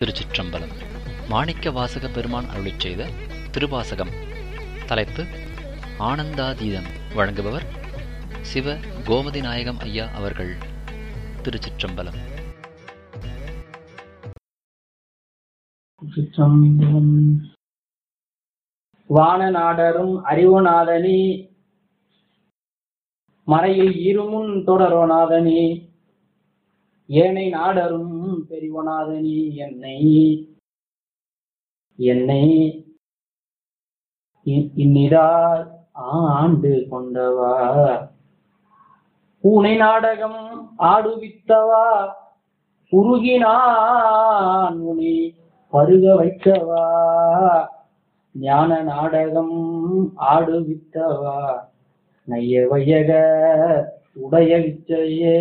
திருச்சிற்றம்பலம் மாணிக்க வாசக பெருமான் அருளிச் செய்த திருவாசகம் தலைப்பு ஆனந்தாதீதம் வழங்குபவர் சிவ கோமதி நாயகம் ஐயா அவர்கள் திருச்சிற்றம்பலம் சிற்றம்பலம். வானநாடரும் அறிவுநாதனே மறையில் இருமுன் தொடரோநாதனே ஏனை நாடரும் பெரிவனாதனே என்னை என்னை இ- இந்நிதார் ஆண்டு கொண்டவா பூனை நாடகம் ஆடுவித்தவா உருகினான் உனை பருக வைத்தவா ஞான நாடகம் ஆடுவித்தவா நைய வையக உடைய விச்சையே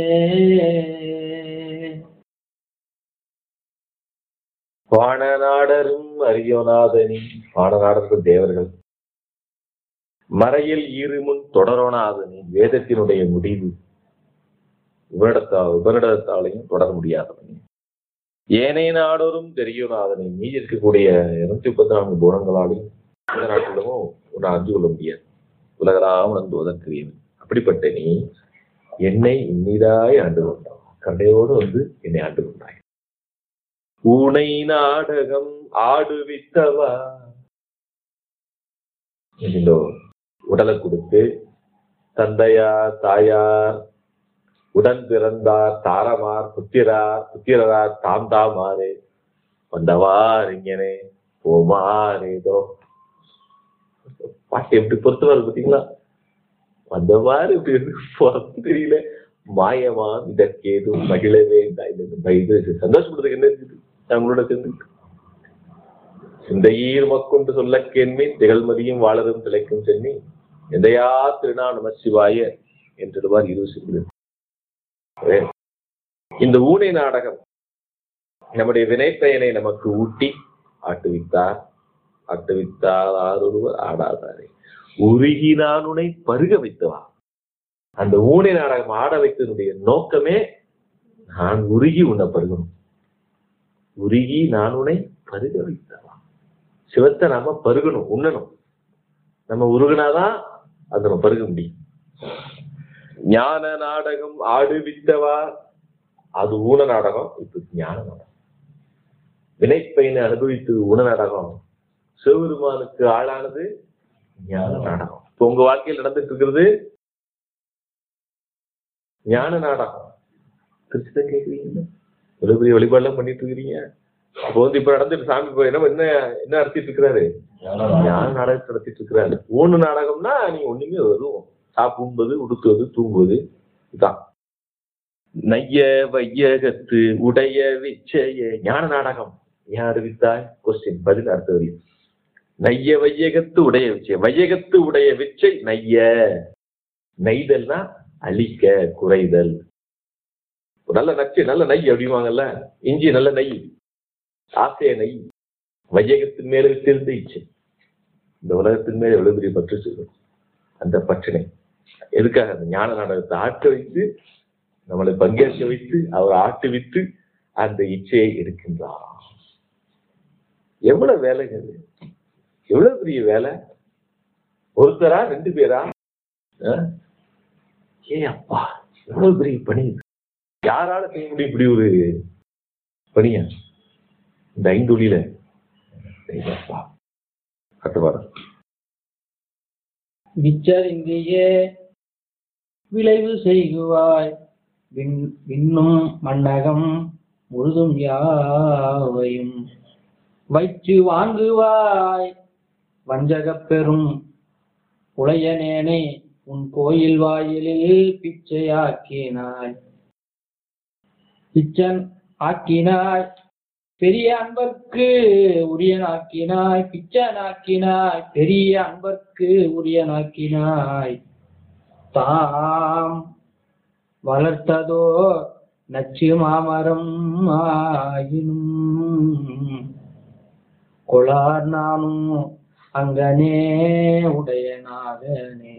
வானநாடரும் அரியோநாதனி வானநாடர்கள் தேவர்கள் மறையில் இருமுன் தொடரோனாதனி வேதத்தினுடைய முடிவு உபரிடத்தா உபரிடத்தாலையும் தொடர முடியாதவனி ஏனைய நாடோறும் தெரியோநாதனி நீ இருக்கக்கூடிய இருநூத்தி முப்பத்தி நான்கு குணங்களாலையும் இந்த நாட்டிலும் உன்னை அறிந்து கொள்ள முடியாது உலகலாம் வந்து உதற்கிறியவன் அப்படிப்பட்ட நீ என்னை இன்னிதாய் ஆண்டு கொண்டான் கண்டையோடு வந்து என்னை ஆண்டு கொண்டாய் ஊனை நாடகம் ஆடுவித்தவா இந்த உடலை கொடுத்து தந்தையார் தாயார் உடன் பிறந்தார் தாரமார் புத்திரார் புத்திரரார் தாம் தாமாரே வந்தவார் இங்கனே போமார் ஏதோ பாட்டு எப்படி பொறுத்தவாரு பார்த்தீங்களா வந்தவாறு இப்படி இருக்கு பொறுத்து தெரியல மாயமா இதற்கேதும் மகிழவே இது சந்தோஷப்படுறதுக்கு என்ன இருக்குது அவங்களோட சேர்ந்து சிந்தையீர் மக்கொண்டு சொல்ல கேள்மீன் திகழ்மதியும் வாழதும் திளைக்கும் சென்னி எந்தையா திருநா நம சிவாய என்றுடுவார் இரு சிறு இந்த ஊனை நாடகம் நம்முடைய வினைப்பயனை நமக்கு ஊட்டி ஆட்டுவித்தார் ஆட்டுவித்தார் ஆரொருவர் ஆடாதாரே உருகி நான் உனை பருக வைத்தவா அந்த ஊனை நாடகம் ஆட வைத்ததனுடைய நோக்கமே நான் உருகி உன்னை பருகணும் உருகி நான் உன்னை பருக வைத்தவா சிவத்தை நாம பருகணும் உண்ணணும் நம்ம உருகுனாதான் அது நம்ம பருக முடியும் ஞான நாடகம் ஆடுவித்தவா அது ஊன நாடகம் இப்ப ஞான நாடகம் வினைப்பயனை அனுபவித்தது ஊன நாடகம் சிவபெருமானுக்கு ஆளானது ஞான நாடகம் இப்ப உங்க வாழ்க்கையில் நடந்துட்டு இருக்கிறது ஞான நாடகம் திருச்சிதான் கேக்குறீங்க இவ்வளவு பெரிய வழிபாடுலாம் பண்ணிட்டு இருக்கிறீங்க இப்போ வந்து இப்ப நடந்துட்டு சாமி போய் என்ன என்ன என்ன நடத்திட்டு இருக்கிறாரு ஞான நாடகத்தை நடத்திட்டு இருக்கிறாரு ஊனு நாடகம்னா நீங்க ஒண்ணுமே வரும் சாப்பிடுவது உடுத்துவது தூங்குவது இதான் நைய வையகத்து உடைய விச்சய ஞான நாடகம் ஏன் அறிவித்தாய் கொஸ்டின் பதில் அடுத்த வரி நைய வையகத்து உடைய விச்சை வையகத்து உடைய விச்சை நைய நெய்தல்னா அழிக்க குறைதல் ஒரு நல்ல நச்சு நல்ல நெய் அப்படிவாங்கல்ல இஞ்சி நல்ல நெய் ஆசைய நெய் வையகத்தின் மேல விட்டிருந்த இச்சை இந்த உலகத்தின் மேல எவ்வளவு பெரிய பற்று சொல்லும் அந்த பற்றினை எதுக்காக அந்த ஞான நாடகத்தை ஆட்ட வைத்து நம்மளை பங்கேற்க வைத்து அவர் ஆட்டுவித்து அந்த இச்சையை எடுக்கின்றார் எவ்வளவு வேலைங்க இது? எவ்வளவு பெரிய வேலை ஒருத்தரா ரெண்டு பேரா அஹ்? ஏ அப்பா எவ்வளவு பெரிய பணி இது. யாரால செய்ய முடியும் இப்படி ஒரு பணியா இந்த ஐந்தொழில ஏய் அப்பா கட்டுவாரு விச்சரிந்தியே விளைவு செய்குவாய் விண் விண்ணும் மண்ணகம் முழுதும் யாவையும் வைத்து வாங்குவாய் வஞ்சகப் பெரும் உளையனேனை உன் கோயில் வாயிலில் பிச்சையாக்கினாய் பிச்சன் ஆக்கினாய் பெரிய அன்பர்க்கு உரியனாக்கினாய் பிச்சனாக்கினாய் பெரிய அன்பர்க்கு உரியனாக்கினாய் தாம் வளர்த்ததோ நச்சு மாமரம் ஆயினும் கொளார் நானும் அங்கனே உடையனாகனே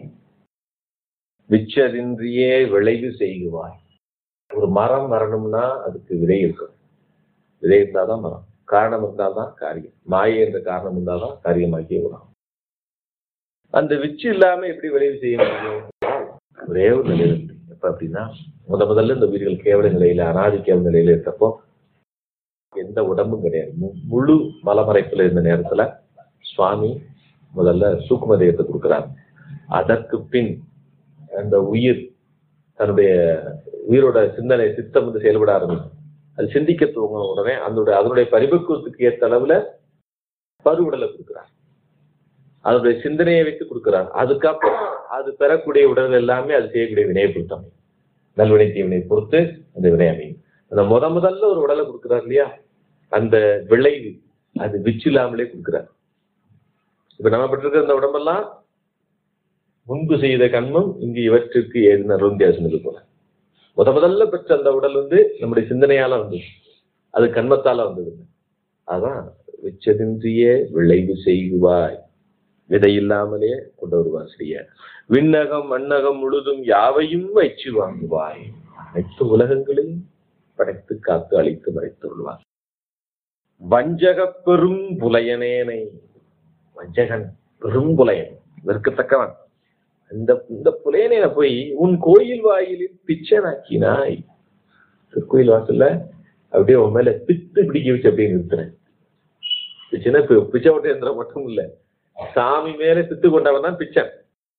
விச்சரின்றியே விளைவு செய்குவாய் ஒரு மரம் வரணும்னா அதுக்கு விதை இருக்கும் விதை இருந்தாதான் மரம் காரணம் இருந்தால்தான் காரியம் மாயை என்ற காரணம் இருந்தால்தான் காரியமாக்கிய குணம் அந்த விச்சு இல்லாம எப்படி விளைவு செய்ய முடியும் ஒரே ஒரு நிலையில இருக்கு எப்ப அப்படின்னா முத முதல்ல இந்த உயிர்கள் கேவல நிலையில அனாதி கேவல நிலையில இருக்கப்போ எந்த உடம்பும் கிடையாது மு- முழு மலமறைப்புல இருந்த நேரத்துல சுவாமி முதல்ல சூக்கும தேகத்தை கொடுக்கிறார் அதற்கு பின் அந்த உயிர் தன்னுடைய உயிரோட சிந்தனை சித்தம் வந்து செயல்பட ஆரம்பிக்கும் அது சிந்திக்க துவங்கின உடனே அதனுடைய அதனுடைய பரிபக்குவத்துக்கு ஏற்ற அளவுல பருவுடலை கொடுக்கிறார் அதனுடைய சிந்தனையை வைத்து கொடுக்கிறார் அதுக்கப்புறம் அது பெறக்கூடிய உடல் எல்லாமே அது செய்யக்கூடிய வினையை பொறுத்து அமையும் நல்வினை தீவினை பொறுத்து அந்த வினை அமையும் அந்த முத முதல்ல ஒரு உடலை கொடுக்கிறார் இல்லையா அந்த விளைவு அது விச்சு இல்லாமலே கொடுக்கிறார் இப்ப நம்ம பெற்றிருக்கிற அந்த உடம்பெல்லாம் முன்பு செய்த கண்மம் இங்கு இவற்றிற்கு ஏது அருந்தியாசனது போல முத முதல்ல பெற்ற அந்த உடல் வந்து நம்முடைய சிந்தனையால வந்தது அது கண்மத்தால வந்தது அதான் விச்சதின்றிய விளைவு செய்குவாய் விதை இல்லாமலே கொண்டு வருவார் சிறிய விண்ணகம் மண்ணகம் முழுதும் யாவையும் வைச்சு வாங்குவாய் அனைத்து உலகங்களையும் படைத்து காத்து அழித்து மறைத்துள்ளார் வஞ்சக பெரும் புலையனேனை வஞ்சகன் பெரும் புலையன் வெறுக்கத்தக்கவன் இந்த இந்த புலையனை போய் உன் கோயில் வாயிலில் பிச்சனாக்கினாய் திருக்கோயில் வாசல்ல அப்படியே உன் மேல பித்து பிடிக்க வச்சு அப்படியே நிறுத்துறேன் பிச்சைன்னா பி- பிச்சை ஓட்ட எந்திரம் மட்டும் இல்ல சாமி மேல பித்து கொண்டவன் தான் பிச்சன்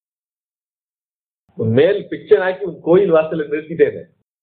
உன் மேல் பிச்சனாக்கி உன் கோயில் வாசல்ல நிறுத்திட்டேன்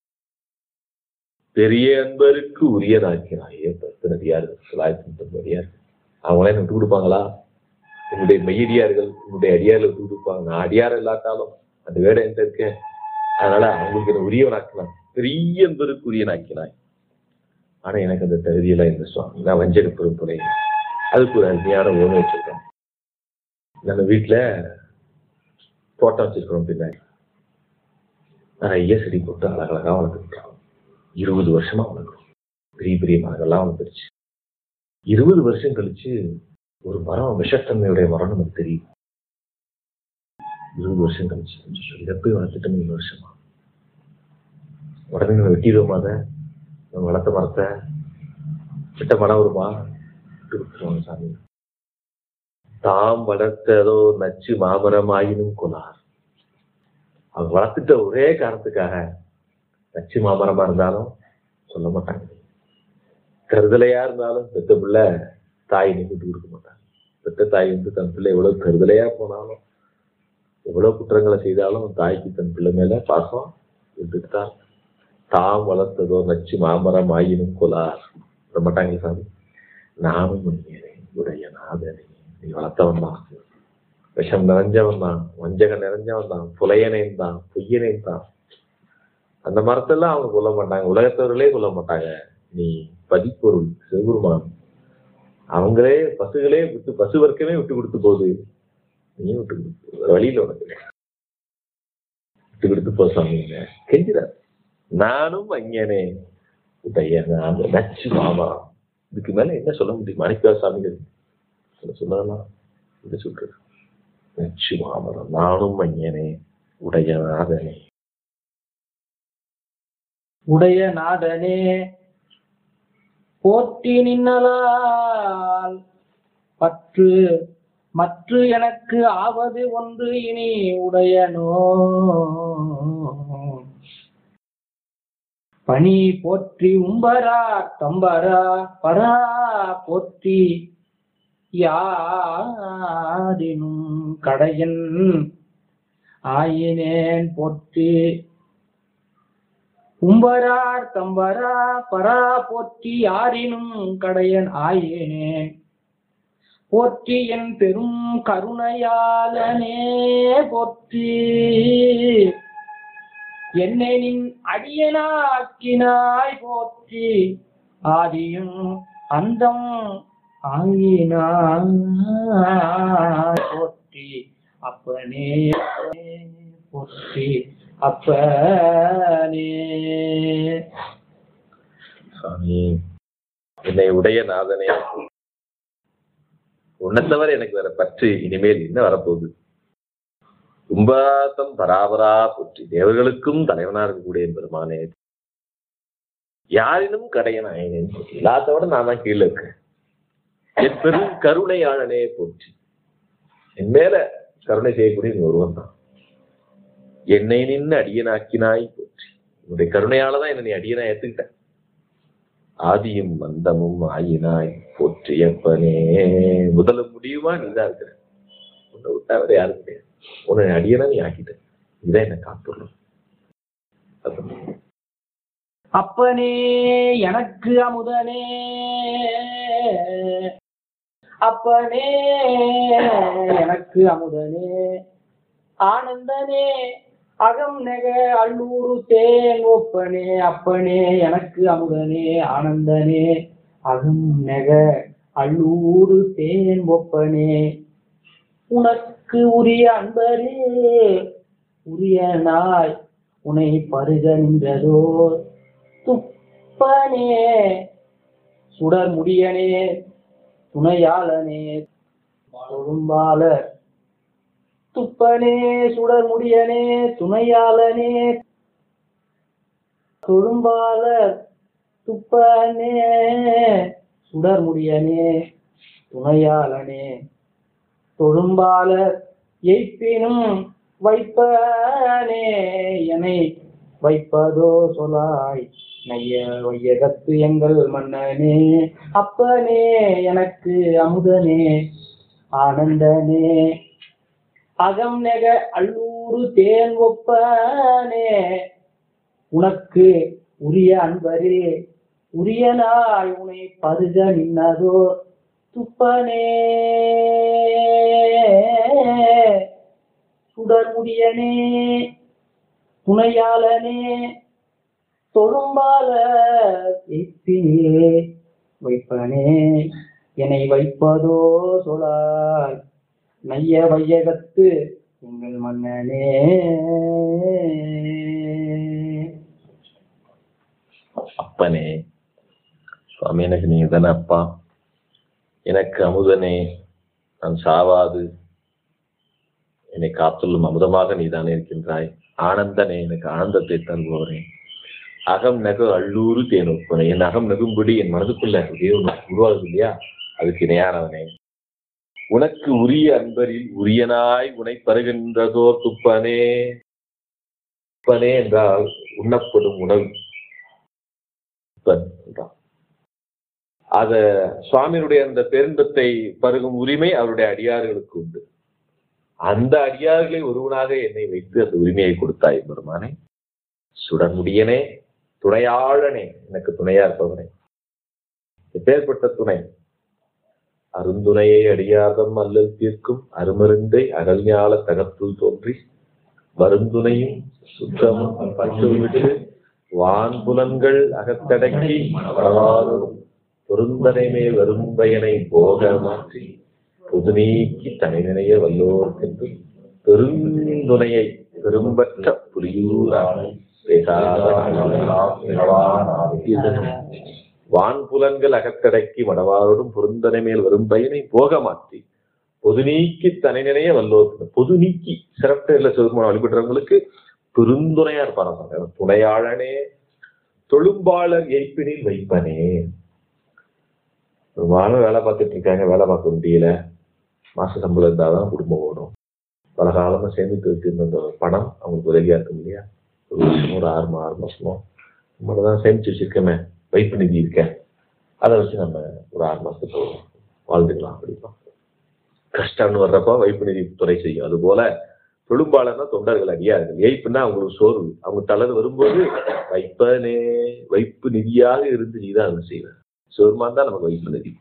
பெரிய அன்பருக்கு உரியனாக்கினாயே பத்து அடியார் தொள்ளாயிரத்தி முப்பது அடியார் அவங்களே எனக்கு விட்டு கொடுப்பாங்களா என்னுடைய மெய்யடியார்கள் என்னுடைய அடியார்கள் விட்டு கொடுப்பாங்க நான் அடியார் இல்லாட்டாலும் அந்த வேடம் என்கிட்ட இருக்கேன் அதனால அவங்களுக்கு என்ன உரியவனாக்கினான் பெரிய அன்பருக்கு உரியனாக்கினாய் ஆனா எனக்கு அந்த தகுதியெல்லாம் இந்த சுவாமி நான் வஞ்சக பெரும்புரை அதுக்கு ஒரு அருமையான ஓனை வச்சிருக்கேன் நம்ம வீட்டுல தோட்டம் வச்சிருக்கிறோம் பின்னாடி நிறைய செடி போட்டு அழகழகா வளர்த்துருக்கோம் இருபது வருஷமா வளர்க்குறோம் பெரிய பெரிய மரங்கள்லாம் வளர்ந்துருச்சு இருபது வருஷம் கழிச்சு ஒரு மரம் விஷத்தன்மையுடைய மரம் நமக்கு தெரியும் இருபது வருஷம் கழிச்சு ஐயோ, இதை போய் வளர்த்துட்டோம் இருபது வருஷமா உடனே நம்ம வெட்டிடுவோமா அதை நம்ம வளர்த்த மரத்தை விட்ட மரம் வருமா விட்டு கொடுத்துருவாங்க சாமி தாம் வளர்த்ததோ நச்சு மாமரம் ஆயினும் கொலார் அவங்க வளர்த்துட்ட ஒரே காரணத்துக்காக நச்சு மாமரமா இருந்தாலும் சொல்ல மாட்டாங்க கருதலையா இருந்தாலும் பெத்த பிள்ளை தாய் நீ விட்டு கொடுக்க மாட்டாங்க பெத்த தாய் வந்து தன் பிள்ளை எவ்வளவு கருதலையா போனாலும் எவ்வளவு குற்றங்களை செய்தாலும் தாய்க்கு தன் பிள்ளை மேல பாசம் விட்டுத்தான் தாம் வளர்த்ததோ நச்சு மாமரம் ஆயினும் கொலார் விட மாட்டாங்க சாமி நானும் மணியனே உடைய நாதனே நீ வளர்த்தவன் தான் விஷம் நிறைஞ்சவன் தான் வஞ்சகம் நிறைஞ்சவன் தான் புலையனேன் தான் பொய்யனேன் தான் அந்த மரத்தெல்லாம் அவங்க கொல்ல மாட்டாங்க உலகத்தவர்களே கொல்ல மாட்டாங்க நீ பதிப்பொருள் சிவபெருமான் அவங்களே பசுகளே விட்டு பசு வர்க்கமே விட்டு கொடுத்து போகுது நீ விட்டு கொடுத்து வேற வழியில உனக்கு விட்டு கொடுத்து போ சாமி கெஞ்சிடார் நானும் அங்கனே உடைய அந்த நச்சு மாமா இதுக்கு மேல என்ன சொல்ல முடியும் மாணிக்கா சாமிகள் சொல்ல சொல்லலாம் என்ன சொல்றது நச்சு மாமரம் நானும் அங்கனே உடைய நாதனே உடைய நாதனே போற்றி நின்னலால் பற்று மற்ற எனக்கு ஆவது ஒன்று இனி உடையனோ பணி போற்றி உம்பரா தம்பரா பரா போற்றி யாதினும் கடையன் ஆயினேன் போற்றி உம்பரார் தம்பரா பரா போற்றி யாரினும் கடையன் ஆயினேன் போற்றி என் பெரும் கருணையாளனே போற்றி என்னை நின் அடியனாக்கினாய் போற்றி ஆதியும் அந்தம் ஆங்கினாய் போற்றி அப்பனே போற்றி அப்பனே சாமி என்னை உடைய நாதனே உன்னை தவிர எனக்கு வேற பற்று இனிமேல் என்ன வரப்போகுது கும்பாத்தம் பராபரா போற்றி தேவர்களுக்கும் தலைவனா இருக்கக்கூடிய என் பெருமானே யாரினும் கடையனாயினே எல்லாத்தோட நான் தான் கீழே இருக்கேன் என் பெரும் கருணையாளனே போச்சு என் மேல கருணை செய்யக்கூடிய நீ ஒருவன் தான் என்னை நின்று அடியனாக்கினாய் போச்சு உன்னுடைய கருணையால தான் என்ன நீ அடியனா ஏத்துக்கிட்ட ஆதியும் மந்தமும் ஆயினாய் போற்றியப்பனே முதல்ல முடியுமா நீதான் இருக்கிற உன்னை விட்டா வேற யாரும் கிடையாது உன்னை அடியனா நீ ஆக்கிட்ட இதான் என்ன காத்துள்ளோம் அப்பனே எனக்கு அமுதனே அப்பனே எனக்கு அமுதனே ஆனந்தனே அகம் நெக அல்லூரு தேன் ஒப்பனே அப்பனே எனக்கு அமுதனே ஆனந்தனே அகம் நெக அல்லூரு தேன் ஒப்பனே உனக்கு உரிய அன்பரே உரிய நாய் உனை பருக நின்றதோ துப்பனே சுடர் முடியனே துணையாளனே தொழும்பாளர் துப்பனே சுடர் முடியனே துணையாளனே தொழும்பாளர் துப்பனே சுடர் முடியனே துணையாளனே தொழும்பாளர் எய்ப்பினும் வைப்பனே என்னை வைப்பதோ சொலாய் நைய வையகத்து எங்கள் மன்னனே அப்பனே எனக்கு அமுதனே ஆனந்தனே அகம் நெக அல்லூரு தேன் ஒப்பனே உனக்கு உரிய அன்பரே உரிய நாள் உனை பருக நின்னதோ துப்பனே சுடர்முடியனே துணையாளனே தொழும்பால எப்பினே வைப்பனே என்னை வைப்பதோ சொலாய் நைய வையகத்து எங்கள் மன்னனே அப்பனே சுவாமி எனக்கு நீங்க தானே அப்பா எனக்கு அமுதனே நான் சாவாது என்னை காத்துள்ளும் அமுதமாக நீதானே இருக்கின்றாய் ஆனந்தனே எனக்கு ஆனந்தத்தை தருபவரே அகம் நகு அள்ளூரு தேனொப்பனே என் அகம் நகும்படி என் மனதுக்குள்ள ஒரே ஒன்று உருவாகுது இல்லையா அதுக்கு இணையானவனே உனக்கு உரிய அன்பரில் உரியனாய் உனை பருகின்றதோ துப்பனே துப்பனே என்றால் உண்ணப்படும் உணவு துப்பன் என்றான். அத சுவாமியினுடைய அந்த பேரின்பத்தை பருகும் உரிமை அவருடைய அடியார்களுக்கு உண்டு அந்த அடியார்களை ஒருவனாக என்னை வைத்து அந்த உரிமையை கொடுத்தாய் பெருமானே சுடமுடியனே துணையாளனே எனக்கு துணையா இருப்பவனே எப்பேற்பட்ட துணை அருந்துணையை அடியார்தம் அல்லல் தீர்க்கும் அருமருந்தை அகல்ஞால தகத்துள் தோன்றி வருந்துணையும் சுத்தமும் பட்டு விட்டு வான் புலன்கள் அகத்தடக்கி வரவாறும் பொருந்தனை மேல் வரும் பயனை போக மாற்றி பொது நீக்கி தனி நினைய வல்லோர்க்கென்று பெருந்துணையை பெரும்பற்ற புலியூரானை வான் புலன்கள் அகத்தடக்கி மடவாரோடும் பொருந்தனை மேல் வரும் பயனை போக மாற்றி பொது நீக்கி தனி நினைய வல்லோர் பொது நீக்கி சிறப்பேர்ல சிவபெருமான் வழிபடுறவங்களுக்கு பெருந்துணையா இருப்பாங்க துணையாளனே தொழும்பாளர் எய்ப்பினில் வைப்பனே ஒரு வாரம் வேலை பார்த்துட்டு இருக்காங்க வேலை பார்க்க முடியல மாச சம்பளம் இருந்தாதான் குடும்பம் ஓடும் பல காலமா சேமித்து வச்சிருந்த அந்த பணம் அவங்களுக்கு உதவியா இருக்கும் இல்லையா ஒரு வருஷமோ ஒரு ஆறு மா- ஆறு மாசமோ நம்மள தான் சேமிச்சு வச்சிருக்கோமே வைப்பு நிதி இருக்கேன் அதை வச்சு நம்ம ஒரு ஆறு மாசத்துக்கு வாழ்ந்துக்கலாம் அப்படிப்பா கஷ்டம்னு வர்றப்ப வைப்பு நிதி துறை செய்யும் அது போல தொழும்பாளர்னா தொண்டர்கள் அடியார்கள் ஏய்ப்புன்னா அவங்களுக்கு சோர்வு அவங்க தளர் வரும்போது வைப்பனே வைப்பு நிதியாக இருந்து நீதான் அதை செய்வ சிவருமான் தான் நமக்கு வைப்பு நிதி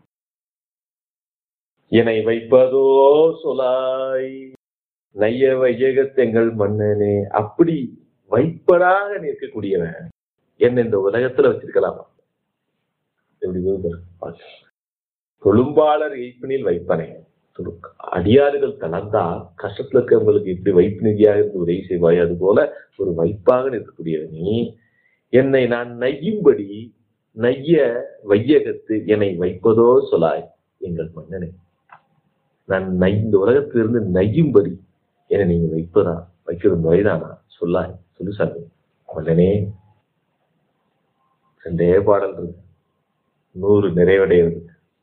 என்னை வைப்பதோ சொலாய் நைய வையகத்தெங்கள் மன்னனே அப்படி வைப்படாக நிற்கக்கூடியவன் என்ன இந்த உலகத்துல வச்சிருக்கலாமா எப்படி விரும்புற? பாரு. தொழும்பாளர் எய்ப்பினில் வைப்பனே தொழு- அடியாறுகள் தளர்ந்தா கஷ்டத்துல இருக்கவங்களுக்கு எப்படி வைப்பு நிதியாக இருந்து உதவி செய்வாய் அது போல ஒரு வைப்பாக நிற்கக்கூடியவன் நீ என்னை நான் நையும்படி நைய வையகத்து என்னை வைப்பதோ சொலாய் எங்கள் மன்னனே நான் நை இந்த உலகத்திலிருந்து நையும்படி என்னை நீங்க வைப்பதா வைக்கிறது முறைதானா சொல்லாய் சொல்லு சாமி மன்னனே ரெண்டே பாடல் இருக்கு நூறு நிறைவடைகிறது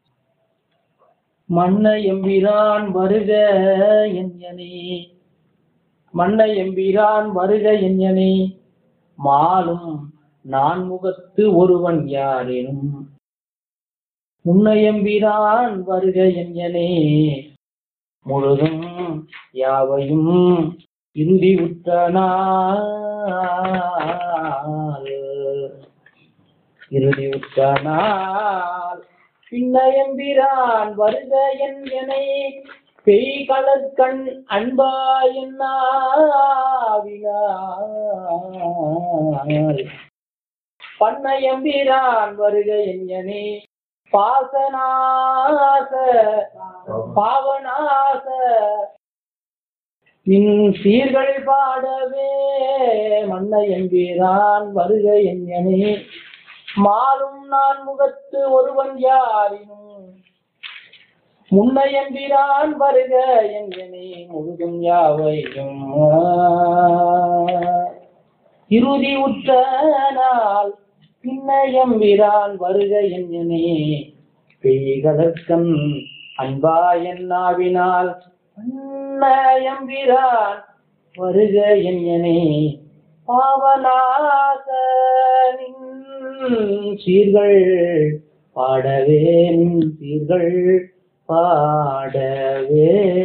மன்ன எம்பிரான் வருக என்யனே மன்ன எம்பிரான் வருக என்யனே மாலும் நான் முகத்து ஒருவன் யாரேனும் முன்னையம்பிரான் வருக என்யனே முழுதும் யாவையும் இறுதி உற்றனார் இறுதி உற்றனார் பின்னையம்பிரான் வருக என்யனை பெய் கலற்கண் அன்பா என்னாவினார் பண்ணையம்பிரான் வருக என்யனே பாசநாச பாவநாச நின் சீர்கள் பாடவே மன்ன என்கிறான் வருக என்யனே மாலும் நான் முகத்து ஒருவன் யாரினும் முன்னையம்பிரான் வருக என்யனே முழுதும் யாவையும் இறுதி உற்ற நாள் பின்னையம்பிரான் வருக என்யனே பெய்கதற்கண் அன்பா என்னாவினால் அன்னயம்பிரான் வருக என்யனே பாவநாசனின் சீர்கள் பாடவே நின் சீர்கள் பாடவே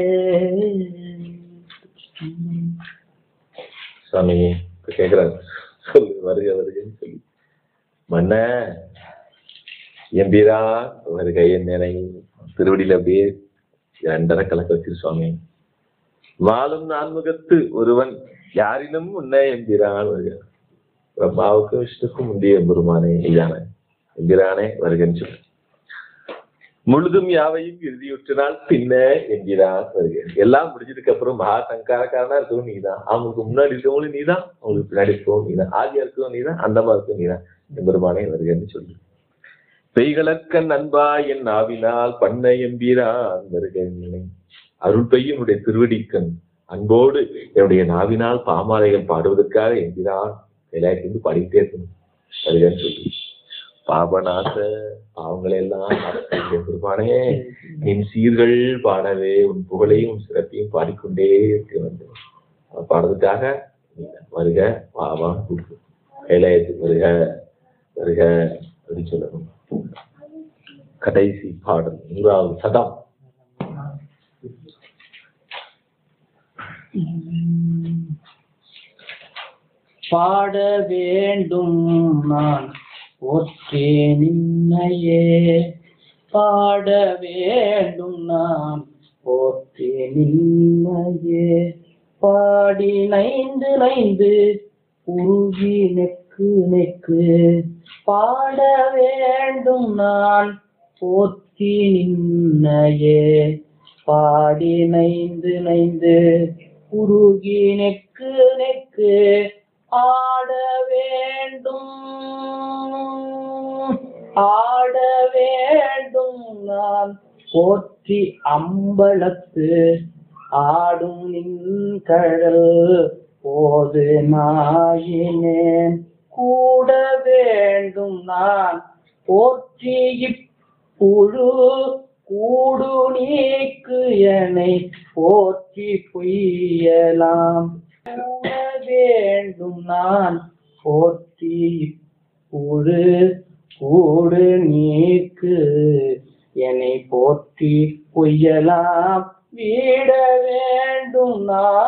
சாமி இப்ப கேக்குறாங்க சொல்லு வருக வருகன்னு சொல்லி மன்ன எம்பிரா வருக என் நினை திருவடியில அப்படியே இரண்டரை கலக்க வச்சிரு சுவாமி மாலும் நான்முகத்து ஒருவன் யாரினும் உன்னை எம்பிரான் வருக பிரம்மாவுக்கும் விஷ்ணுக்கும் முந்தைய பெருமானே நீதான எம்பிரானே வருகன்னு சொல்லு முழுதும் யாவையும் இறுதியுற்றினால் பின்ன என்கிறான் வருக எல்லாம் முடிஞ்சதுக்கு அப்புறம் மகா சங்காரக்காரனா இருக்கவும் நீதான் அவங்களுக்கு முன்னாடி இருக்கவங்களும் நீதான் அவங்களுக்கு பின்னாடி இருக்கவும் நீதான் ஆதியா இருக்கவும் நீதான் அந்தமா இருக்கவும் நீதான் எம்பெருமானே வருகன்னு சொல்லு பெய்களற்கண் அன்பா என் ஆவினால் பண்ண எம்பீரான் வருக என்னை. அருள் பெய்யும் உடைய திருவடிக்கண் அன்போடு என்னுடைய நாவினால் பாமாலைகள் பாடுவதற்காக எம்பிரான் கைலாயத்திலிருந்து பாடிக்கிட்டே இருக்கணும் வருகன்னு சொல்லி பாபநாச பாவங்களை எல்லாம் நாசக்கூடிய பெருமானே என் சீர்கள் பாடவே உன் புகழையும் உன் சிறப்பையும் பாடிக்கொண்டே இருக்க வேண்டும் அதை பாடுறதுக்காக நீ வருக பாவா கூப்பிடு கைலாயத்துக்கு வருக வருக அப்படின்னு சொல்லணும் கடைசி பாடல் நூறாவது சதம் பாட வேண்டும் நான் போற்றே நின்னையே பாட வேண்டும் நான் போற்றே நின்னையே பாடி நைந்து நைந்து உருகி நெக்கு நெக்கு பாட வேண்டும் நான் போற்றி நின்னையே பாடி நைந்து நைந்து உருகி நெக்கு நெக்கு ஆட வேண்டும் ஆட வேண்டும் நான் போற்றி அம்பலத்து ஆடும் நின் கடல் போது நாயினேன் கூட வேண்டும் நான் போற்றி இப்புழு கூடு நீக்கு என்னை போற்றி பொய்யலாம் கூட வேண்டும் நான் போற்றி இப்புழு கூடு நீக்கு என்னை போற்றி பொய்யலாம் வீட வேண்டும்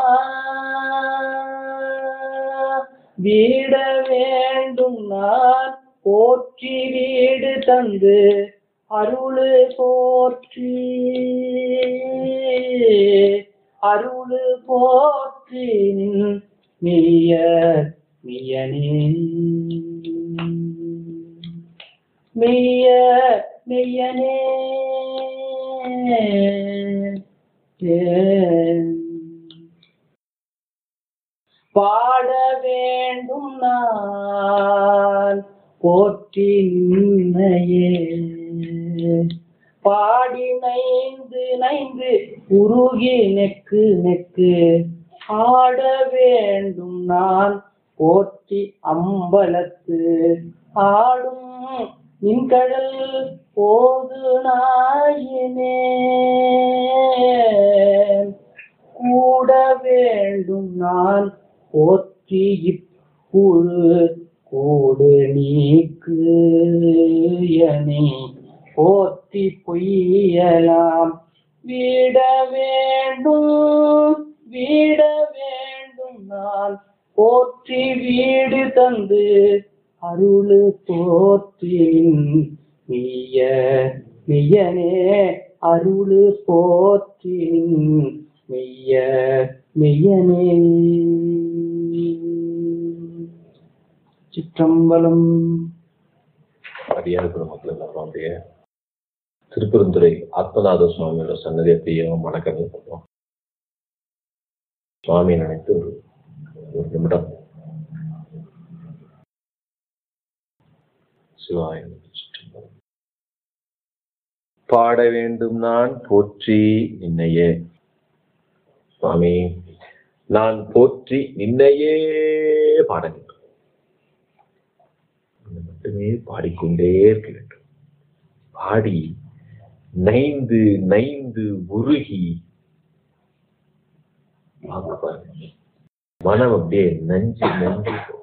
நான் வீட வேண்டும் நான் போற்றி வீடு தந்து அருளு போற்றி அருளு போற்றி நின் மிய மியனே மெய்ய மெய்யனே பாட வேண்டும் நான் போற்றி நின்னையே பாடி நைந்து நைந்து உருகி நெக்கு நெக்கு ஆட வேண்டும் நான் போற்றி அம்பலத்து ஆடும் நின்கடல் போது நாயினே கூட வேண்டும் நான் போற்றி இப்புழு கூடு நீக்கு எனை போற்றி பொய்யலாம் விட வேண்டும் விட வேண்டும் நான் போற்றி வீடு தந்து அருளு போற்றி மெய்ய மெய்யனே அருளு போற்றி மெய்ய மெய்யனே சிற்றம்பலம் அடியார் பெருமக்கள் எல்லாரும் அப்படியே திருப்பெருந்துறை ஆத்மநாத சுவாமியோட சன்னதி அப்படியும் வணக்கங்கள் பண்ணுவோம் சுவாமியை நினைத்து ஒரு ஒரு நிமிடம் சிவாய சிற்றம்பலம். பாட வேண்டும் நான் போற்றி நின்னையே சுவாமி நான் போற்றி நின்னையே பாட வேண்டும் உன்னை மட்டுமே பாடிக்கொண்டே இருக்க வேண்டும் பாடி நைந்து நைந்து உருகி வாங்க பாருங்க. மனம் அப்படியே நஞ்சு நஞ்சு போகும்.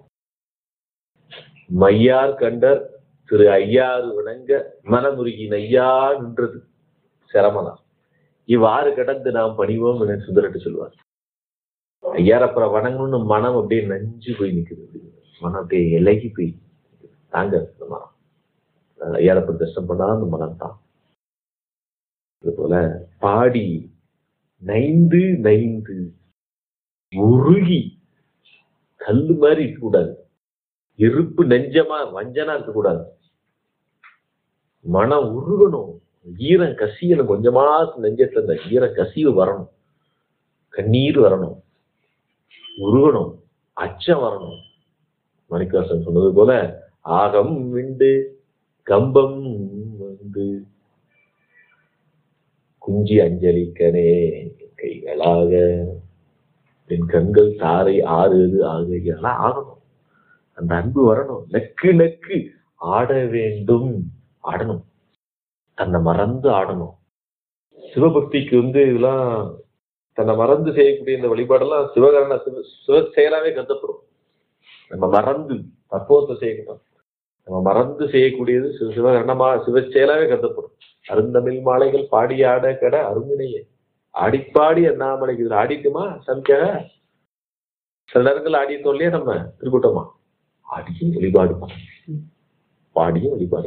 மையார் கண்டர் திரு ஐயாறு வணங்க மனமுருகி நையா நின்றது சிரமதான் இவ்வாறு கடந்து நாம் பணிவோம் என சுந்தரட்டு சொல்வார் ஐயார் அப்புறம் வணங்கணும்னு மனம் அப்படியே நஞ்சு போய் நிக்குது மனம் அப்படியே இலகி போய் தாங்க அந்த மனம் அஹ் ஐயாரை போய் தரிசனம் பண்ணாதான் அந்த மனம் தான் இது போல பாடி நைந்து நைந்து உருகி கல்லு மாதிரி இருக்கக்கூடாது இருப்பு நெஞ்சமா வஞ்சனா இருக்கக்கூடாது மனம் உருகணும் ஈரம் கசியணும் கொஞ்சமா நெஞ்சத்துல இந்த ஈரம் கசிவு வரணும் கண்ணீர் வரணும் உருகணும் அச்சம் வரணும் மணிக்காசன் சொன்னது போல ஆகம் விண்டு கம்பம் வந்து குஞ்சி அஞ்சலிக்கனே கைகளாக என் கண்கள் தாரை ஆறுது ஆகு இதெல்லாம் ஆகணும் அந்த அன்பு வரணும் நெக்கு நெக்கு ஆட வேண்டும் ஆடணும் தன்னை மறந்து ஆடணும் சிவபக்திக்கு வந்து இதெல்லாம் தன்னை மறந்து செய்யக்கூடிய இந்த வழிபாடெல்லாம் சிவகரண சிவ சிவ செயலாவே கருதப்படும் நம்ம மறந்து தத்துவத்தை செய்யணும் நம்ம மறந்து செய்யக்கூடியது சிவ சிவகரணமா சிவ செயலாவே கருதப்படும் அருந்தமிழ் மாலைகள் பாடி ஆட கட அருந்தினையே ஆடிப்பாடி அண்ணாமலைக்கு இதுல ஆடிட்டுமா சமைக்காக சில நேரங்கள் ஆடிட்டோம் இல்லையா நம்ம திருக்கூட்டமா ஆடியும் வழிபாடு பாடியும் வழிபாடு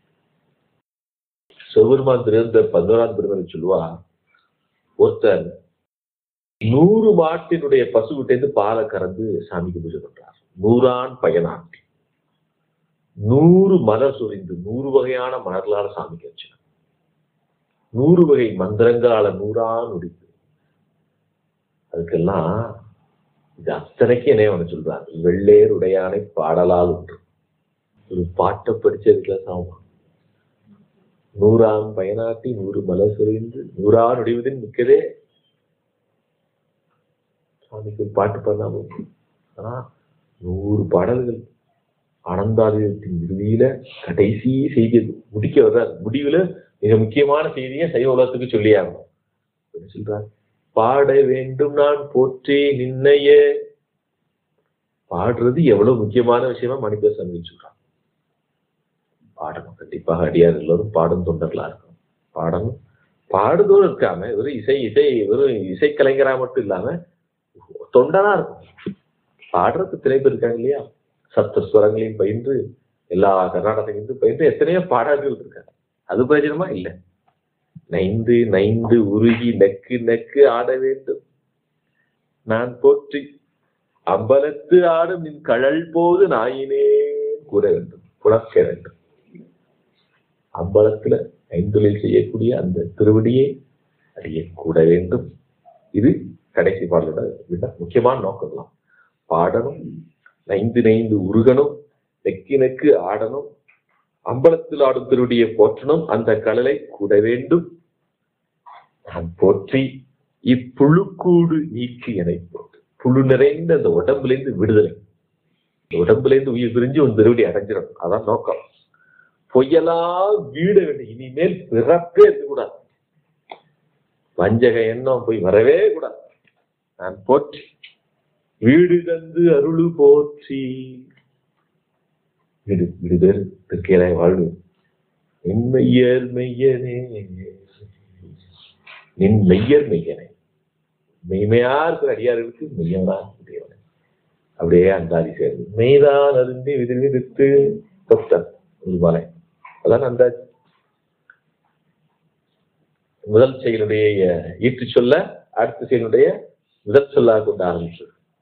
சிவபெருமான் திருந்த பதினோராம் பெருமனை சொல்லுவா ஒருத்தர் நூறு மாட்டினுடைய பசுவிட்டேந்து பாலை கறந்து சாமிக்கு பூஜை பண்றார் நூறான் பயனாட்டி நூறு மலர் சுரிந்து நூறு வகையான மலர்களால சாமிக்கு வச்சு நூறு வகை மந்திரங்களால நூறான் உடித்து அதுக்கெல்லாம் இது அத்தனைக்கு என்ன ஒண்ணு சொல்றாங்க வெள்ளேர் உடையானை பாடலால் ஒன்று ஒரு பாட்டை படிச்சதுக்குள்ள சாமா நூறாம் பயனாட்டி நூறு மலர் சுரிந்து நூறான் உடைவதின் மிக்கதே சாமிக்கு ஒரு பாட்டு பண்ணாம ஆனா நூறு பாடல்கள் ஆனந்தாதியத்தின் இறுதியில கடைசி செய்தி முடிக்க வர்றார் முடிவுல மிக முக்கியமான செய்தியை சைவ உலகத்துக்கு சொல்லியாகணும் என்ன சொல்றார் பாட வேண்டும் நான் போற்றி நின்னையே பாடுறது எவ்வளவு முக்கியமான விஷயமா மணிப்பேசன் சொல்றான் பாடணும் கண்டிப்பாக அடியார் எல்லோரும் பாடும் தொண்டர்களா இருக்கணும் பாடணும் பாடுதோடு இருக்காம வெறும் இசை இசை வெறும் இசைக்கலைஞரா மட்டும் இல்லாம தொண்டனா இருக்கும் பாடுறதுக்கு திரை பேர் இருக்காங்க இல்லையா சப்த ஸ்வரங்களையும் பயின்று எல்லா கர்நாடகத்தையும் பயின்று எத்தனையோ பாடல்கள் இருக்காங்க அது பிரயோஜனமா இல்லை நைந்து நைந்து உருகி நெக்கு நெக்கு ஆட வேண்டும் நான் போற்றி அம்பலத்து ஆடும் நின் கழல் போது நாயினே கூற வேண்டும் புணர்க்க வேண்டும் அம்பலத்துல ஐந்தொழில் செய்யக்கூடிய அந்த திருவடியை அறிய கூட வேண்டும் இது கடைசி பாடலோட விட முக்கியமான நோக்கம்லாம் பாடணும் நைந்து நைந்து உருகணும் நெக்கி நெக்கு ஆடணும் அம்பலத்தில் ஆடும் திருவடியை போற்றணும் அந்த கலலை கூட வேண்டும் நான் போற்றி இப்புழுக்கூடு நீக்கி என போட்டு புழு நிறைந்த அந்த உடம்பிலிருந்து விடுதலை உடம்புல இருந்து உயிர் பிரிஞ்சு ஒரு திருவடி அடைஞ்சிடும் அதான் நோக்கம் பொய்யெல்லாம் வீட வேண்டும் இனிமேல் பிறப்பே இருக்கக்கூடாது வஞ்சக எண்ணம் போய் வரவே கூடாது நான் போற்றி வீடு தந்து அருளு போற்றி வீடு வீடு பேர் திருக்கையில வாழ்வு நின் மெய்யர் மெய்யனே நின் மெய்யர் மெய்யனே மெய்மையா இருக்கிற அடியார்களுக்கு மெய்யனா முடியவனே அப்படியே அந்தாதி சேர்ந்து மெய்தான் அருந்தி விதிர் விதித்து தொப்டன் ஒரு மலை அதான் அந்தாதி முதல் செயலுடைய ஈற்று சொல்ல அடுத்த செயலுடைய முதல் சொல்லாக கொண்டு ஆரம்பிச்சு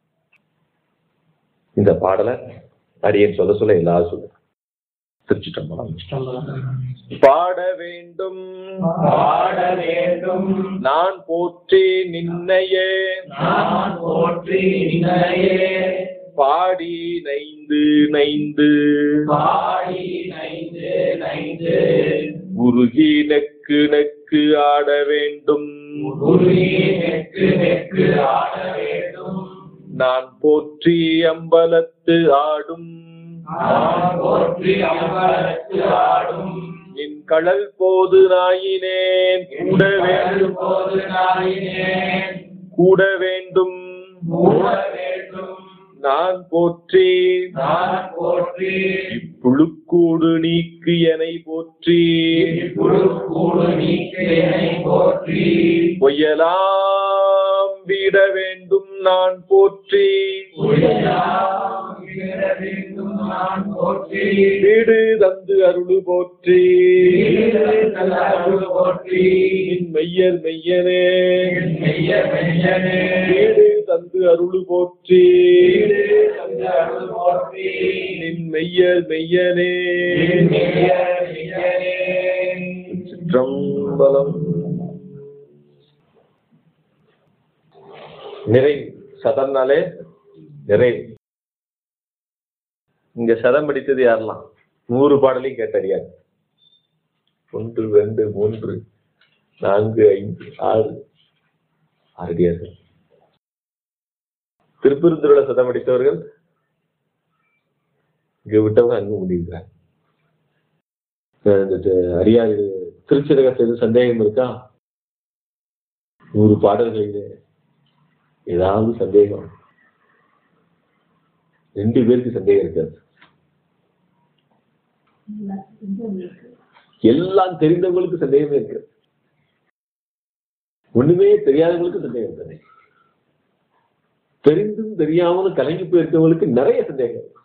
இந்த பாடலை அடியேன் சொல்ல சொல்ல எல்லாரும் சொல்லு திருச்சிட்டம்பலம் பாட வேண்டும் பாட வேண்டும் நான் போற்றி நின்னையே நான் போற்றி நின்னையே பாடி நைந்து நைந்து பாடி நைந்து நைந்து உருகி நெக்கு நெக்கு ஆட வேண்டும் உருகி நெக்கு நெக்கு ஆட வேண்டும் நான் போற்றி அம்பலத்து ஆடும் நான் போற்றி அம்பலத்து ஆடும் நின் கடல் போது நாயினேன் கூட வேண்டும் போது நாயினேன் கூட வேண்டும் மூட வேண்டும் நான் போற்றி நான் போற்றி இப்புழுக்கூடு நீக்கு எனை போற்றி புழு கூடு நீக்கினை போற்றி பொய்யலாம் விட வேண்டும் நான் போற்றி உயலாம் விட வேண்டும் நான் போற்றி வீடு தந்து அருளு போற்றி அருள் போற்றி நின் மெய்யர் மெய்யனே மெய்ய மெய்யனே வீடு தந்து அருளு போற்றி அருள் போற்றி நின் மெய்யர் மெய்யனே மெய்ய மெய்யனே சிற்றம்பலம் நிறை சதம்னாலே நிறை இங்க சதம் படித்தது யாரெல்லாம் நூறு பாடலையும் கேட்டறியாது ஒன்று ரெண்டு மூன்று நான்கு ஐந்து ஆறு ஆறடியார்கள் திருப்பெருந்துருள சதம் அடித்தவர்கள் இங்க விட்டவங்க அங்கு முடிகிறார் அரியாறு திருச்சிரகத்தில் எதுவும் சந்தேகம் இருக்கா நூறு பாடல்களிலே ஏதாவது சந்தேகம் ரெண்டு பேருக்கு சந்தேகம் இருக்காது எல்லாம் தெரிந்தவங்களுக்கு சந்தேகமே இருக்கு ஒண்ணுமே தெரியாதவங்களுக்கு சந்தேகம் இருக்காது தெரிந்தும் தெரியாமலும் கலங்கி போயிருக்கவங்களுக்கு நிறைய சந்தேகம் இருக்கு.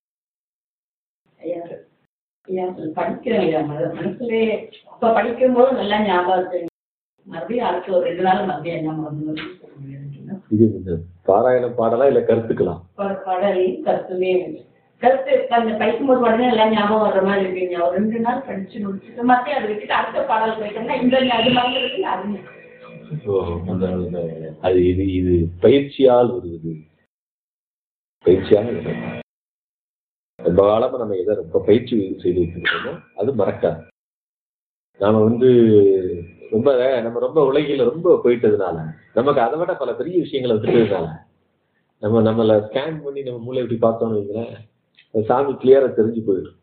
ஐயா, ஐயா, படிக்கிறேன் ஐயா மன- மனசுலே இப்ப படிக்கும்போது நல்லா ஞாபகம் இருக்கு மறுபடியும் அடுத்த ஒரு ரெண்டு நாள் மறுபடியும் என்ன மறந்து சொல்ல முடியாது இது இந்த பாராயண பாடலா இல்ல கருத்துக்கலாம் ப- பாடல் கருத்துமே கருத்து அந்த படிக்கும்போது உடனே எல்லாம் ஞாபகம் வர்ற மாதிரி இருக்குங்க ஒரு ரெண்டு நாள் படிச்சு முடிச்சுட்டு மத்திய அதை விட்டுட்டு அடுத்த பாடல் போயிட்டோம்னா இந்த அது மறந்துருக்கு அது ஓ, அந்த- அந்த- அது இது இது பயிற்சியால் வருவது பயிற்சியால் வருவது. ரொம்ப காலமா நம்ம எதை ரொம்ப பயிற்சி செய்து வச்சிருக்கோமோ அது மறக்காது நாம வந்து ரொம்ப நம்ம ரொம்ப உலகில ரொம்ப போயிட்டதுனால நமக்கு அதை விட பல பெரிய விஷயங்களை விட்டுட்டதுனால நம்ம நம்மளை ஸ்கேன் பண்ணி நம்ம மூளை இப்படி பார்த்தோம்னு வைங்களேன் அது சாமி கிளியரா தெரிஞ்சு போயிடும்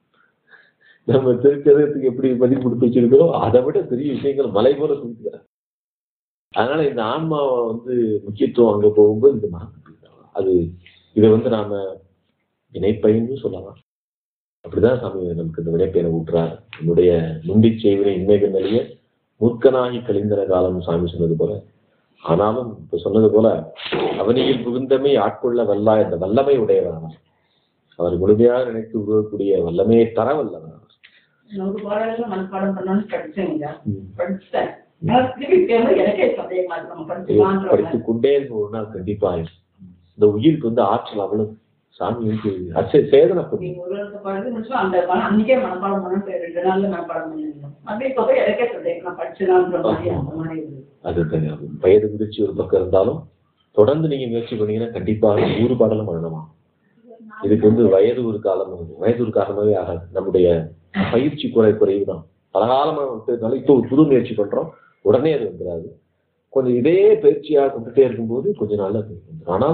நம்ம திருச்சதத்துக்கு எப்படி மதிப்பு கொடுத்து வச்சிருக்கோம் அதை விட பெரிய விஷயங்கள் மலை போல கொடுத்துக்கிறாங்க அதனால இந்த ஆன்மாவை வந்து முக்கியத்துவம் அங்க போகும்போது இந்த மறந்து போயிடுறாங்க. அது இதை வந்து நாம இணைப்பைன்னு சொல்லலாம் அப்படிதான் சாமி நமக்கு இந்த வினைப்பயனை ஊட்டுறார் என்னுடைய நுண்டி செய்வினை இன்மைகள் நிலைய மூர்க்கனாகி கழிந்தன காலம் சாமி சொன்னது போல ஆனாலும் இப்ப சொன்னது போல அவனியில் புகுந்தமை ஆட்கொள்ள வல்லா என்ற வல்லமை உடையவரானார் அவர் முழுமையாக நினைத்து உருவக்கூடிய வல்லமையை தர வல்லவர் நூறு பாடல்கள் மனப்பாடம் பண்ணணும்னு படிச்சேன் ஐயா ம். படிச்சுட்டேன் நான் திருப்பி கேட்கும்போது எனக்கே சந்தேகமா இருக்கு நம்ம படிச்சுக்கலான்ற மாதிரி. படித்து கொண்டே இருக்க ஒரு நாள் கண்டிப்பா ஆயிடும். இந்த உயிருக்கு வந்து ஆற்றல் அவ்வளவு சாமி வந்து அச்ச சேதனைப்படும் நீங்க ஒரு வருஷம் பாடல் முடிச்சோம் அந்த பாடம் அன்னைக்கே மனப்பாடம் பண்ணணும் ரெண்டு நாள்ல மனப்பாடம் பண்ணிருந்தோம் அப்படியே இப்போ போய் எனக்கே சந்தேகம் நான் படிச்சுதான்ற மாதிரி அந்த மாதிரி இருந்தது அது தனி- வயது முதிர்ச்சி ஒரு பக்கம் இருந்தாலும் தொடர்ந்து நீங்க முயற்சி பண்ணீங்கன்னா கண்டிப்பா நூறு பாடலும் பண்ணணுமா இதுக்கு வந்து வயது ஒரு காலம் ஆகுது. வயது ஒரு காரணமாவே ஆகாது நம்முடைய பயிற்சி குறை குறைவு தான் பல காலமா விட்டதுனால இப்போ ஒரு புது முயற்சி பண்றோம் உடனே அது வந்துடாது கொஞ்சம் இதே பயிற்சியா கொண்டுட்டே இருக்கும்போது கொஞ்ச நாள்ல அது வந்துடும் ஆனாலும்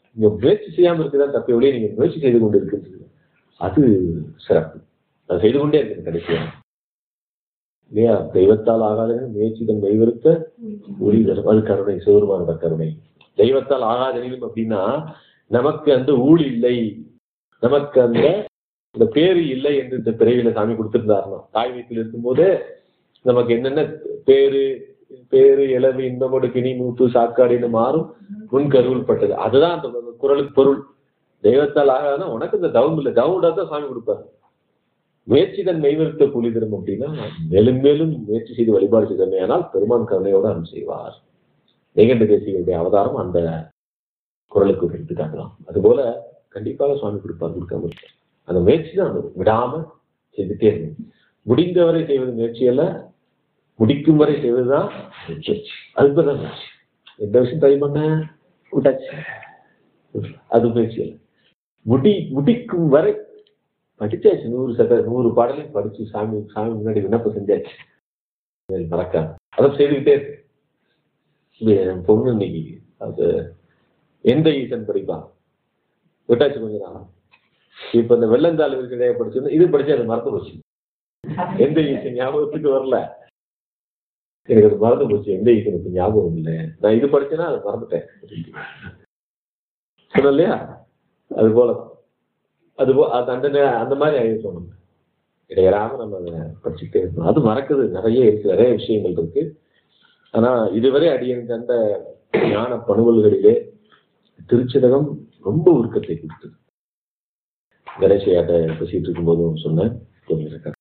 நீங்க முயற்சி செய்யாம இருக்குதான் தப்பி ஒழிய நீங்க முயற்சி செய்து கொண்டு இருக்கிறது அது சிறப்பு அது செய்து கொண்டே இருக்குது கடைசியா இல்லையா தெய்வத்தால் ஆகாத முயற்சி தன் மெய்வருத்த ஒளி தரும் அது கருணை சிவருமானோட கருணை தெய்வத்தால் ஆகாதெனிலும் அப்படின்னா நமக்கு அந்த ஊழ் இல்லை நமக்கு அந்த இந்த பேரு இல்லை என்று இந்த பிறவியில சாமி கொடுத்திருந்தாருன்னா தாய் வீட்டில் இருக்கும்போதே நமக்கு என்னென்ன பேரு பேரு இளவு இன்பமோடு கிணி மூப்பு சாக்காடுன்னு மாறும் முன் கருவில் பட்டது அதுதான் அந்த குரலுக்கு பொருள் தெய்வத்தால் ஆகாதுன்னா உனக்கு இந்த தவம் இல்லை தவம் தான் சாமி கொடுப்பாரு முயற்சி தன் மெய்வருத்த கூலி தரும் அப்படின்னா மேலும் மேலும் முயற்சி செய்து வழிபாடு செய்தமையானால் பெருமான் கருணையோடு அருள் செய்வார் நிகண்ட தேசிகளுடைய அவதாரம் அந்த குரலுக்கு ஒரு எடுத்துக்காட்டலாம் அதுபோல கண்டிப்பாக சுவாமி கொடுப்பார் கொடுக்காம இருப்பார். அந்த முயற்சி தான் அது விடாம செய்துட்டே இருக்கணும் முடிந்தவரை செய்வது முயற்சி அல்ல முடிக்கும் வரை செய்வதுதான் முயற்சி அது பேர் தான் முயற்சி எந்த விஷயம் ட்ரை பண்ண விட்டாச்சு அது முயற்சி அல்ல முடி முடிக்கும் வரை படிச்சாச்சு நூறு சத நூறு பாடலையும் படிச்சு சாமி சாமி முன்னாடி விண்ணப்பம் செஞ்சாச்சு மேல் மறக்காம அதை செய்துக்கிட்டே இருக்கு இது என் பொண்ணு இன்னைக்கு அது எந்த ஈசன் படிப்பான் விட்டாச்சு கொஞ்ச நாளா இப்ப இந்த வெள்ளந்தாள் இருக்கிறதே படிச்சிருந்தா இது படிச்சு அது மறந்து போச்சு எந்த ஈசன் ஞாபகத்துக்கு வரல எனக்கு அது மறந்து போச்சு எந்த ஈசனுக்கு ஞாபகம் இல்லை நான் இது படிச்சேன்னா அதை மறந்துட்டேன் சொன்ன இல்லையா அது போல அது போ அது அந்த நே- அந்த மாதிரி ஆகிருக்கோம் நம்ம இடையறாம நம்ம அதை படிச்சுக்கிட்டே இருக்கணும் அது மறக்குது நிறைய இருக்கு நிறைய விஷயங்கள் இருக்கு ஆனா இதுவரை அடியன் கண்ட ஞான பணுவல்களிலே திருச்சதகம் ரொம்ப உருக்கத்தை கொடுத்தது கணேசையாட்ட பேசிட்டு இருக்கும்போதும் சொன்னேன் கொஞ்சம்